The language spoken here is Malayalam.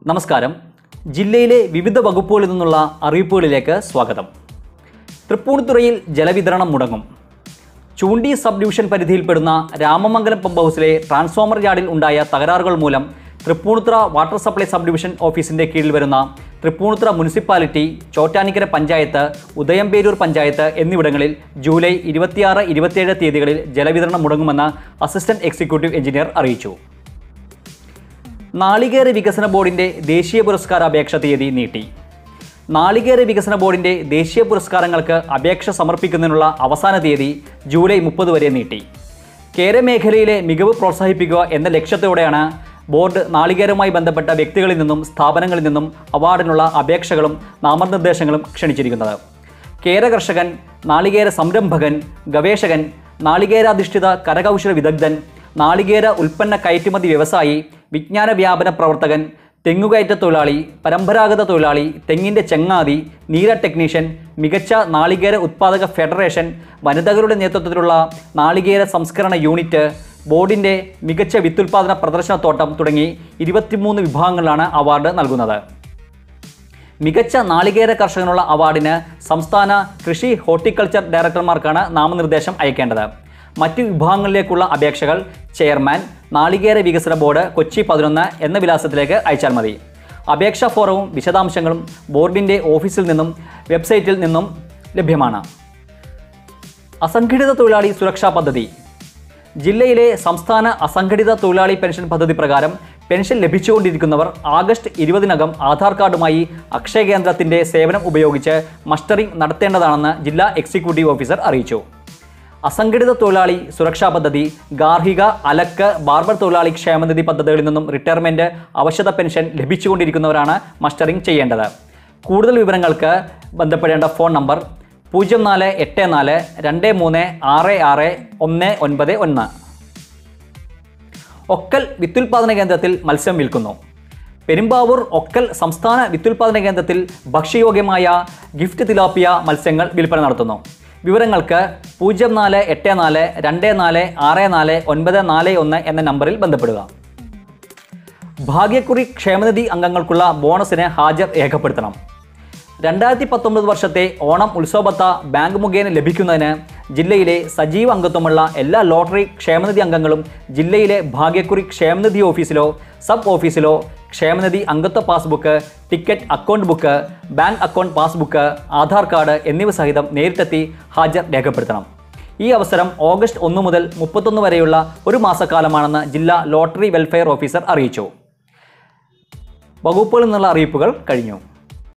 നമസ്കാരം ജില്ലയിലെ വിവിധ വകുപ്പുകളിൽ നിന്നുള്ള അറിയിപ്പുകളിലേക്ക് സ്വാഗതം തൃപ്പൂണിത്തുറയിൽ ജലവിതരണം മുടങ്ങും ചൂണ്ടി സബ് ഡിവിഷൻ പരിധിയിൽപ്പെടുന്ന രാമമംഗലം പമ്പ് ഹൗസിലെ ട്രാൻസ്ഫോമർ യാർഡിൽ ഉണ്ടായ തകരാറുകൾ മൂലം Thrippunithura water supply sub division ഓഫീസിന്റെ കീഴിൽ വരുന്ന തൃപ്പൂണിത്തുറ മുനിസിപ്പാലിറ്റി ചോറ്റാനിക്കര പഞ്ചായത്ത് ഉദയംപേരൂർ പഞ്ചായത്ത് എന്നിവിടങ്ങളിൽ ജൂലൈ ഇരുപത്തിയാറ് ഇരുപത്തിയേഴ് തീയതികളിൽ ജലവിതരണം മുടങ്ങുമെന്ന് അസിസ്റ്റന്റ് എക്സിക്യൂട്ടീവ് എഞ്ചിനീയർ അറിയിച്ചു നാളികേര വികസന ബോർഡിന്റെ ദേശീയ പുരസ്കാര അപേക്ഷ തീയതി നീട്ടി നാളികേര വികസന ബോർഡിന്റെ ദേശീയ പുരസ്കാരങ്ങൾക്ക് അപേക്ഷ സമർപ്പിക്കുന്നതിനുള്ള അവസാന തീയതി ജൂലൈ മുപ്പത് വരെ നീട്ടി കേരമേഖലയിലെ മികവ് പ്രോത്സാഹിപ്പിക്കുക എന്ന ലക്ഷ്യത്തോടെയാണ് ബോർഡ് നാളികേരവുമായി ബന്ധപ്പെട്ട വ്യക്തികളിൽ നിന്നും സ്ഥാപനങ്ങളിൽ നിന്നും അവാർഡിനുള്ള അപേക്ഷകളും നാമനിർദ്ദേശങ്ങളും ക്ഷണിച്ചിരിക്കുന്നത് കേര കർഷകൻ നാളികേര സംരംഭകൻ ഗവേഷകൻ നാളികേരാധിഷ്ഠിത കരകൗശല വിദഗ്ധൻ നാളികേര ഉൽപ്പന്ന കയറ്റുമതി വ്യവസായി വിജ്ഞാന വ്യാപന പ്രവർത്തകൻ തെങ്ങുകയറ്റ തൊഴിലാളി പരമ്പരാഗത തൊഴിലാളി തെങ്ങിൻ്റെ ചെങ്ങാതി നീര ടെക്നീഷ്യൻ മികച്ച നാളികേര ഉത്പാദക ഫെഡറേഷൻ വനിതകളുടെ നേതൃത്വത്തിലുള്ള നാളികേര സംസ്കരണ യൂണിറ്റ് ബോർഡിൻ്റെ മികച്ച വിത്തുൽപാദന പ്രദർശനത്തോട്ടം തുടങ്ങി ഇരുപത്തിമൂന്ന് വിഭാഗങ്ങളിലാണ് അവാർഡ് നൽകുന്നത് മികച്ച നാളികേര കർഷകനുള്ള അവാർഡിന് സംസ്ഥാന കൃഷി ഹോർട്ടിക്കൾച്ചർ ഡയറക്ടർമാർക്കാണ് നാമനിർദ്ദേശം അയക്കേണ്ടത് മറ്റു വിഭാഗങ്ങളിലേക്കുള്ള അപേക്ഷകൾ ചെയർമാൻ നാളികേര വികസന ബോർഡ് കൊച്ചി പതിനൊന്ന് എന്ന വിലാസത്തിലേക്ക് അയച്ചാൽ മതി അപേക്ഷാ ഫോറവും വിശദാംശങ്ങളും ബോർഡിൻ്റെ ഓഫീസിൽ നിന്നും വെബ്സൈറ്റിൽ നിന്നും ലഭ്യമാണ് അസംഘടിത തൊഴിലാളി സുരക്ഷാ പദ്ധതി ജില്ലയിലെ സംസ്ഥാന അസംഘടിത തൊഴിലാളി പെൻഷൻ പദ്ധതി പ്രകാരം പെൻഷൻ ലഭിച്ചുകൊണ്ടിരിക്കുന്നവർ ആഗസ്റ്റ് ഇരുപതിനകം ആധാർ കാർഡുമായി അക്ഷയ കേന്ദ്രത്തിന്റെ സേവനം ഉപയോഗിച്ച് മസ്റ്ററിംഗ് നടത്തേണ്ടതാണെന്ന് ജില്ലാ എക്സിക്യൂട്ടീവ് ഓഫീസർ അറിയിച്ചു അസംഘടിത തൊഴിലാളി സുരക്ഷാ പദ്ധതി ഗാർഹിക അലക്ക് ബാർബർ തൊഴിലാളി ക്ഷേമനിധി പദ്ധതികളിൽ നിന്നും റിട്ടയർമെന്റ് അവശത പെൻഷൻ ലഭിച്ചുകൊണ്ടിരിക്കുന്നവരാണ് മസ്റ്ററിംഗ് ചെയ്യേണ്ടത് കൂടുതൽ വിവരങ്ങൾക്ക് ബന്ധപ്പെടേണ്ട ഫോൺ നമ്പർ പൂജ്യം നാല് എട്ട് നാല് രണ്ട് മൂന്ന് ആറ് ആറ് ഒന്ന് ഒൻപത് ഒന്ന് ഒക്കൽ വിത്തുൽപാദന കേന്ദ്രത്തിൽ മത്സ്യം വിൽക്കുന്നു പെരുമ്പാവൂർ ഒക്കൽ സംസ്ഥാന വിത്തുൽപാദന കേന്ദ്രത്തിൽ ഭക്ഷ്യയോഗ്യമായ ഗിഫ്റ്റ് തിലാപ്പിയ മത്സ്യങ്ങൾ വിൽപ്പന നടത്തുന്നു വിവരങ്ങൾക്ക് പൂജ്യം നാല് എട്ട് നാല് രണ്ട് നാല് ആറ് നാല് ഒൻപത് നാല് ഒന്ന് എന്ന നമ്പറിൽ ബന്ധപ്പെടുക ഭാഗ്യക്കുറി ക്ഷേമനിധി അംഗങ്ങൾക്കുള്ള ബോണസിന് ഹാജർ രേഖപ്പെടുത്തണം രണ്ടായിരത്തി പത്തൊമ്പത് വർഷത്തെ ഓണം ഉത്സവബത്ത ബാങ്ക് മുഖേന ലഭിക്കുന്നതിന് ജില്ലയിലെ സജീവ അംഗത്വമുള്ള എല്ലാ ലോട്ടറി ക്ഷേമനിധി അംഗങ്ങളും ജില്ലയിലെ ഭാഗ്യക്കുറി ക്ഷേമനിധി ഓഫീസിലോ സബ് ഓഫീസിലോ ക്ഷേമനിധി അംഗത്വ passbook ticket account book bank account passbook Aadhaar card എന്നിവ സഹിതം നേരിട്ടെത്തി ഹാജർ രേഖപ്പെടുത്തണം ഈ അവസരം ഓഗസ്റ്റ് ഒന്ന് മുതൽ മുപ്പത്തൊന്ന് വരെയുള്ള ഒരു മാസക്കാലമാണെന്ന് ജില്ലാ ലോട്ടറി വെൽഫെയർ ഓഫീസർ അറിയിച്ചു വകുപ്പുകളിൽ നിന്നുള്ള അറിയിപ്പുകൾ കഴിഞ്ഞു